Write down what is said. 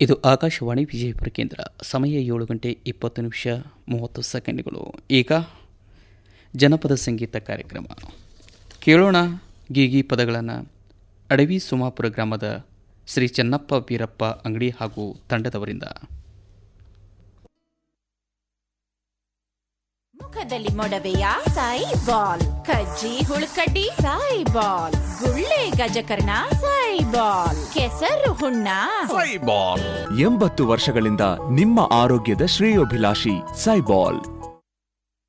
ಇದು ಆಕಾಶವಾಣಿ ವಿಜಯಪುರ ಕೇಂದ್ರ ಸಮಯ ಏಳು ಗಂಟೆ ಇಪ್ಪತ್ತು ನಿಮಿಷ ಮೂವತ್ತು ಸೆಕೆಂಡ್ಗಳು ಈಗ ಜನಪದ ಸಂಗೀತ ಕಾರ್ಯಕ್ರಮ ಕೇಳೋಣ ಗೀಗಿ ಪದಗಳನ್ನು ಅಡವಿ ಸುಮಾಪುರ ಗ್ರಾಮದ ಶ್ರೀ ಚೆನ್ನಪ್ಪ ಬೀರಪ್ಪ ಅಂಗಡಿ ಹಾಗೂ ತಂಡದವರಿಂದ ಮುಖದಲ್ಲಿ ಮೊಡವೆಯ ಸಾಯಿ ಬಾಲ್ ಕಜ್ಜಿ ಹುಳುಕಡ್ಡಿ ಸಾಯಿ ಬಾಲ್ ಗುಳ್ಳೆ ಗಜಕರ್ಣ ಸಾಯಿ ಬಾಲ್ ಕೆಸರು ಹುಣ್ಣ ಎಂಬತ್ತು ವರ್ಷಗಳಿಂದ ನಿಮ್ಮ ಆರೋಗ್ಯದ ಶ್ರೇಯೋಭಿಲಾಷಿ ಸೈಬಾಲ್